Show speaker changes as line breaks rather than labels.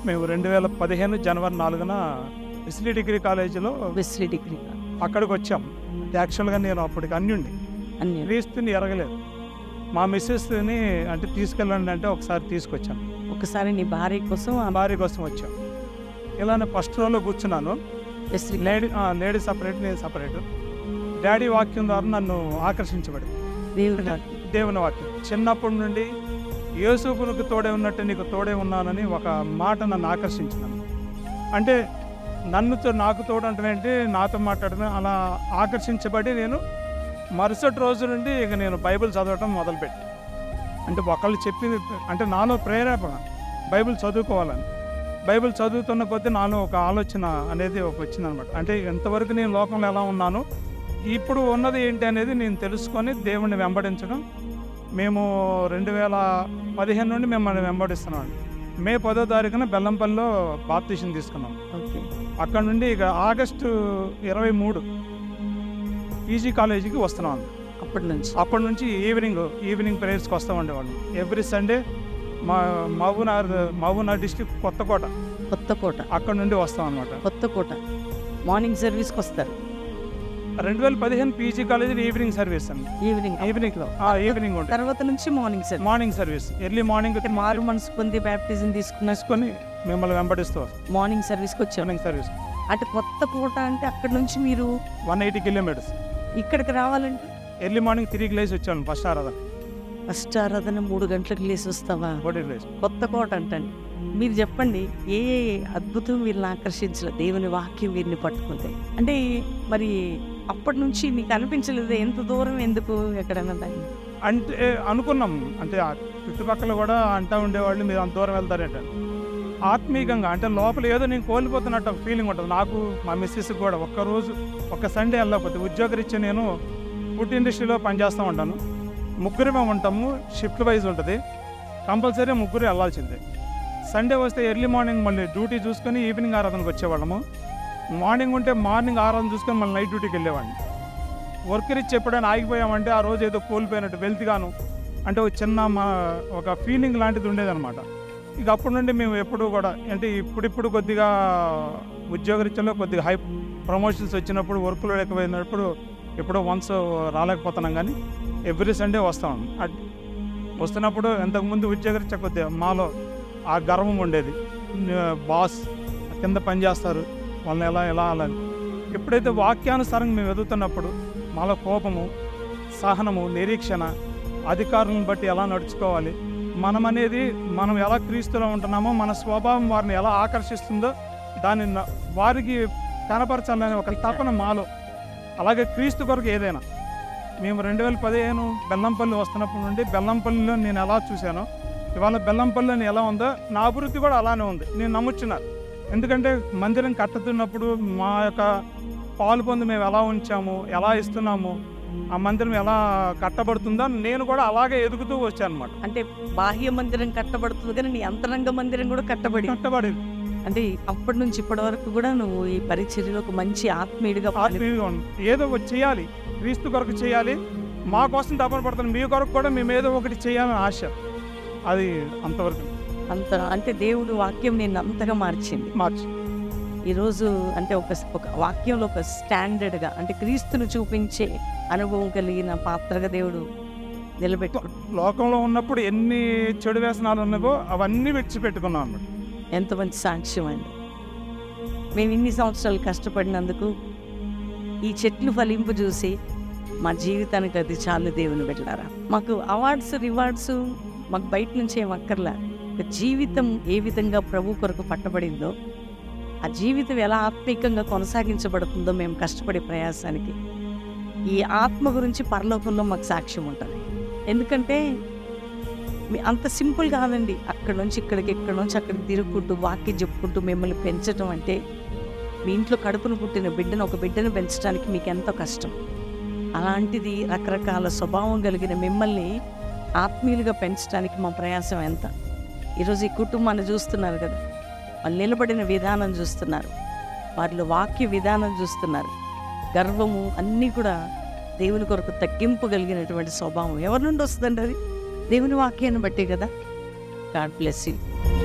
మేము రెండు వేల పదిహేను జనవరి నాలుగున విసిలి డిగ్రీ కాలేజీలో
వెస్లీ డిగ్రీ
అక్కడికి వచ్చాం యాక్చువల్గా నేను అప్పటికి అన్యుండి
అన్ని
క్రీస్తుని ఎరగలేదు మా మిస్సెస్ని అంటే తీసుకెళ్ళండి అంటే ఒకసారి తీసుకొచ్చాను
ఒకసారి నీ భార్య కోసం
మా భార్య కోసం వచ్చాం ఇలానే ఫస్ట్ రోలో కూర్చున్నాను
వెస్లీ
లేడీ లేడీ సపరేట్ నేను సపరేట్ డాడీ వాక్యం ద్వారా నన్ను ఆకర్షించబడి
దేవుడు నాకు
దేవుని వాక్యం చిన్నప్పటి నుండి యేసుకునికి తోడే ఉన్నట్టు నీకు తోడే ఉన్నానని ఒక మాట నన్ను ఆకర్షించినాను అంటే నన్నుతో నాకు తోడు అంటే ఏంటి నాతో మాట్లాడడం అలా ఆకర్షించబడి నేను మరుసటి రోజు నుండి ఇక నేను బైబిల్ చదవటం మొదలుపెట్టి అంటే ఒకళ్ళు చెప్పింది అంటే నాలో ప్రేరేపణ బైబిల్ చదువుకోవాలని బైబిల్ చదువుతున్న కొద్దీ నాలో ఒక ఆలోచన అనేది ఒక వచ్చిందనమాట అంటే ఎంతవరకు నేను లోకంలో ఎలా ఉన్నాను ఇప్పుడు ఉన్నది ఏంటి అనేది నేను తెలుసుకొని దేవుణ్ణి వెంబడించడం మేము రెండు వేల పదిహేను నుండి మిమ్మల్ని వెంబడిస్తున్నాం మే పదో తారీఖున బెల్లంపల్లిలో బాప్తీషన్ తీసుకున్నాం
ఓకే
అక్కడ నుండి ఇక ఆగస్టు ఇరవై మూడు పీజీ కాలేజీకి వస్తున్నాం
అప్పటి నుంచి
అప్పటి నుంచి ఈవినింగ్ ఈవినింగ్ ప్రేయర్స్కి వస్తూ ఉండేవాళ్ళం ఎవ్రీ సండే మా మహబూనార్ మహబూనార్ డిస్టిక్ కొత్తకోట
కొత్త కోట
అక్కడ నుండి వస్తాం అనమాట
కొత్త కోట మార్నింగ్ సర్వీస్కి వస్తారు
రెండు వేల పదిహేను పీజీ కాలేజీ ఈవినింగ్ సర్వీస్ అండి
ఈవినింగ్
ఈవినింగ్లో ఈవినింగ్ ఉంటుంది
తర్వాత నుంచి morning service
morning service early morning
అంటే మారు మనసు పొంది బ్యాప్టిజం తీసుకున్న
తీసుకొని మిమ్మల్ని వెంబడిస్తూ
మార్నింగ్ సర్వీస్కి వచ్చాను
మార్నింగ్ సర్వీస్
అంటే కొత్త కోట అంటే అక్కడ నుంచి మీరు
వన్ ఎయిటీ కిలోమీటర్స్
ఇక్కడికి రావాలంటే
ఎర్లీ మార్నింగ్ త్రీ లేసి వచ్చాను ఫస్ట్ ఆరాధన
ఫస్ట్ ఆరాధన మూడు గంటలకు లేసి వస్తావా
బోడీ లేసి
కొత్త కోట అంటండి మీరు చెప్పండి ఏ ఏ అద్భుతం వీళ్ళని ఆకర్షించలే దేవుని వాక్యం వీరిని పట్టుకుంటే అంటే మరి అప్పటి నుంచి నీకు అనిపించలేదు ఎంత దూరం ఎందుకు ఎక్కడైనా దాన్ని
అంటే అనుకున్నాం అంటే ఆ చుట్టుపక్కల కూడా అంటా ఉండేవాళ్ళు మీరు అంత దూరం వెళ్తారంట ఆత్మీయంగా అంటే లోపల ఏదో నేను కోల్పోతున్నట్టు ఒక ఫీలింగ్ ఉంటుంది నాకు మా మిస్సెస్ కూడా ఒక్కరోజు ఒక సండే వెళ్ళకపోతే ఉద్యోగరీత్యా నేను ఫుడ్ ఇండస్ట్రీలో పనిచేస్తూ ఉంటాను ముగ్గురమే ఉంటాము షిఫ్ట్ వైజ్ ఉంటుంది కంపల్సరీ ముగ్గురు వెళ్ళాల్సిందే సండే వస్తే ఎర్లీ మార్నింగ్ మళ్ళీ డ్యూటీ చూసుకొని ఈవినింగ్ ఆరాధనకు వచ్చేవాళ్ళము మార్నింగ్ ఉంటే మార్నింగ్ ఆరాధన చూసుకొని మళ్ళీ నైట్ డ్యూటీకి వెళ్ళేవాడిని వర్క్ రీచ్ ఎప్పుడైనా ఆగిపోయామంటే ఆ రోజు ఏదో కోల్పోయినట్టు వెల్త్గాను అంటే ఒక చిన్న మా ఒక ఫీలింగ్ లాంటిది ఉండేదన్నమాట ఇక అప్పటి నుండి మేము ఎప్పుడు కూడా అంటే ఇప్పుడిప్పుడు కొద్దిగా ఉద్యోగరీత్యాలో కొద్దిగా హై ప్రమోషన్స్ వచ్చినప్పుడు వర్క్లో ఎక్కువైనప్పుడు ఎప్పుడో వన్స్ రాలేకపోతున్నాం కానీ ఎవ్రీ సండే వస్తాం అట్ వస్తున్నప్పుడు ఇంతకుముందు ఉద్యోగరీత్యా కొద్దిగా మాలో ఆ గర్వం ఉండేది బాస్ కింద పని చేస్తారు వాళ్ళని ఎలా ఎలా అలా అని. ఎప్పుడైతే వాక్యానుసారంగా మేము ఎదుగుతున్నప్పుడు మాలో కోపము సహనము నిరీక్షణ అధికారులను బట్టి ఎలా నడుచుకోవాలి మనం అనేది మనం ఎలా క్రీస్తులో ఉంటున్నామో మన స్వభావం వారిని ఎలా ఆకర్షిస్తుందో దాన్ని న- వారికి కనపరచాలనే ఒక తపన మాలో అలాగే క్రీస్తు కొరకు ఏదైనా మేము రెండు వేల పదిహేను బెల్లంపల్లి వస్తున్నప్పటి నుండి బెల్లంపల్లిలో నేను ఎలా చూశానో ఇవాళ బెల్లంపల్లిలో నేను ఎలా ఉందో నా అభివృద్ధి కూడా అలానే ఉంది నేను నమ్ముచున్నాను ఎందుకంటే మందిరం కట్టుతున్నప్పుడు మా యొక్క పాలు పొంది మేము ఎలా ఉంచాము ఎలా ఇస్తున్నాము ఆ మందిరం ఎలా కట్టబడుతుందో నేను కూడా అలాగే ఎదుగుతూ వచ్చాను అనమాట
అంటే బాహ్య మందిరం కట్టబడుతుంది కానీ నీ అంతరంగ మందిరం కూడా కట్టబడి
కట్టబడి
అంటే అప్పటి నుంచి ఇప్పటి వరకు కూడా నువ్వు ఈ పరిచర్యలో ఒక మంచి ఆత్మీయుడిగా పాల్గొ-
ఆత్మీయంగా ఉంది. ఏదో ఒకటి చేయాలి క్రీస్తు కొరకు చేయాలి మా కోసం తపన పడుతున్నాం మీ కొరకు కూడా మేము ఏదో ఒకటి చేయాలని ఆశ అది అంతవరకు
అంత అంటే దేవుడు వాక్యం నేను అంతగా మార్చింది
మార్చి
ఈరోజు అంటే ఒక ఒక వాక్యంలో ఒక స్టాండర్డ్గా అంటే క్రీస్తును చూపించే అనుభవం కలిగిన పాత్రగా దేవుడు నిలబెట్టు
లోకంలో ఉన్నప్పుడు ఎన్ని చెడు వ్యసనాలు ఉన్నావో అవన్నీ విడిచిపెట్టుకున్నాం అన్నమాట
ఎంత మంచి సాక్ష్యం అండి మేము ఇన్ని సంవత్సరాలు కష్టపడినందుకు ఈ చెట్లు ఫలింపు చూసి మా జీవితానికి అది చాలు దేవుని పెట్టారా మాకు అవార్డ్స్ రివార్డ్స్ మాకు బయట నుంచి ఏం అక్కర్లా ఒక జీవితం ఏ విధంగా ప్రభు కొరకు పట్టబడిందో ఆ జీవితం ఎలా ఆత్మీకంగా కొనసాగించబడుతుందో మేము కష్టపడే ప్రయాసానికి ఈ ఆత్మ గురించి పరలోకంలో మాకు సాక్ష్యం ఉంటుంది ఎందుకంటే మీ అంత సింపుల్ కాదండి అక్కడ నుంచి ఇక్కడికి ఇక్కడ నుంచి అక్కడికి తిరుగుకుంటూ వాక్యం చెప్పుకుంటూ మిమ్మల్ని పెంచడం అంటే మీ ఇంట్లో కడుపును పుట్టిన బిడ్డను ఒక బిడ్డను పెంచడానికి మీకు ఎంతో కష్టం అలాంటిది రకరకాల స్వభావం కలిగిన మిమ్మల్ని ఆత్మీయులుగా పెంచడానికి మా ప్రయాసం ఎంత ఈరోజు ఈ కుటుంబాన్ని చూస్తున్నారు కదా వాళ్ళు నిలబడిన విధానం చూస్తున్నారు వారిలో వాక్య విధానం చూస్తున్నారు గర్వము అన్నీ కూడా దేవుని కొరకు తగ్గింపు కలిగినటువంటి స్వభావం ఎవరి నుండి వస్తుందండి అది దేవుని వాక్యాన్ని బట్టే కదా గాడ్ బ్లెస్ యూ